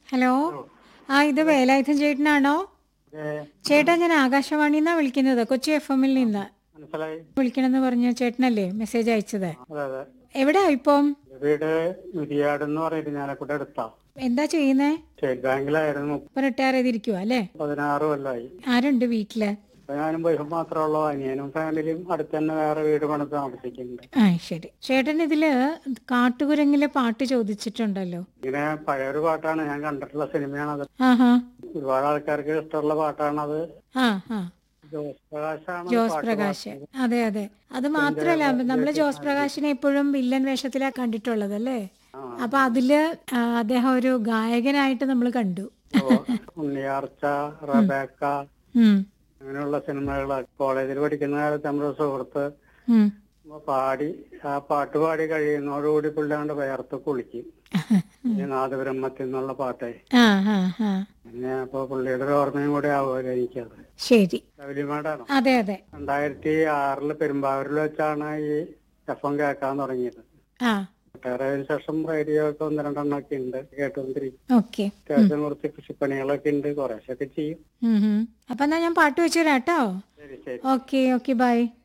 Hello ആ ഇത് വേലായുധൻ ചേട്ടനാണോ അതെ ചേട്ടാ ഞാൻ ആകാശവാണിന്നാ വിളിക്കുന്നത് കൊച്ചി എഫ് എമ്മിൽ നിന്ന് മനസ്സിലായി വിളിക്കണമെന്ന് പറഞ്ഞ ചേട്ടനല്ലേ മെസ്സേജ് അയച്ചത് അതെ അതെ എവിടെയാ ഇപ്പം വീട് ഉരിയാട് എന്ന് പറഞ്ഞിട്ട് ഞാനക്കൂടെ എടുത്താ എന്താ ചെയ്യുന്നേ സ്റ്റേറ്റ് ബാങ്കിലായിരുന്നു ഇപ്പൊ റിട്ടയർ ചെയ്തിരിക്കുവോ അല്ലേ പതിനാറ് കൊല്ലമായി ആരുണ്ട് വീട്ടില് അപ്പൊ ഞാനും വൈഫും മാത്രമേ ഉള്ളൂ അനിയനും ഫാമിലിയും അടുത്ത് തന്നെ വേറെ വീട് പണിത് താമസിക്കുന്നുണ്ട് ആ ശരി ചേട്ടൻ ഇതില് കാട്ടുകുരങ്ങിലെ പാട്ട് ചോദിച്ചിട്ടുണ്ടല്ലോ ഇങ്ങനെ പഴയൊരു പാട്ടാണ് ഞാൻ കണ്ടിട്ടുള്ള സിനിമയാണത് ആഹാ ഒരുപാട് ആൾക്കാർക്ക് ഇഷ്ടമുള്ള പാട്ടാണത് ആ ആ ജോസ് പ്രകാശാണ് ജോസ് പാട്ട് പ്രകാശ് അതെ അതെ അത് മാത്രല്ല നമ്മള് ജോസ് പ്രകാശിനെ എപ്പോഴും വില്ലൻ വേഷത്തിലാ കണ്ടിട്ടുള്ളത് അല്ലേ ആ. അപ്പൊ അതില് ആ, അദ്ദേഹം ഒരു ഗായകനായിട്ട് നമ്മൾ കണ്ടു പാടുന്നത്. ഉണ്ണിയാർച്ച റബേക്ക ഉം, അങ്ങനെയുള്ള സിനിമകൾ കോളേജിൽ പഠിക്കുന്ന കാലത്ത് നമ്മുടെ സുഹൃത്ത് ഉം. പാടി ആ പാട്ട് പാടി കഴിയുന്നതോടുകൂടി പുള്ളിയാണ്ട് വയർത്ത് കുളിക്കും ഈ നാദബ്രഹ്മത്തിൽ നിന്നുള്ള പാട്ടേ ആ ആ ആ പിന്നെ അപ്പൊ പുള്ളിയുടെ ഒരു ഓർമ്മയും കൂടെ ആവുമല്ലോ എനിക്കത് ശരി ലവലിമാടാണ് അതെ അതെ രണ്ടായിരത്തി ആറില് പെരുമ്പാവൂരിൽ വെച്ചാണ് ഈ എഫ് എം കേൾക്കാൻ തുടങ്ങിയത് ആ റിട്ടയറായതിനു ശേഷം റേഡിയോ ഒക്കെ ഒന്ന് രണ്ടെണ്ണം ഒക്കെ ഉണ്ട് കേട്ടുകൊണ്ടിരിക്കും ഓക്കെ അത്യാവശ്യം കുറച്ച് കൃഷിപ്പണികളൊക്കെ ഉണ്ട് കുറേശ്ശൊക്കെ ചെയ്യും അപ്പൊ എന്നാ ഞാൻ പാട്ട് വെച്ചു തരാം കേട്ടോ ശരി ശരി ഓക്കെ ഓക്കെ ബൈ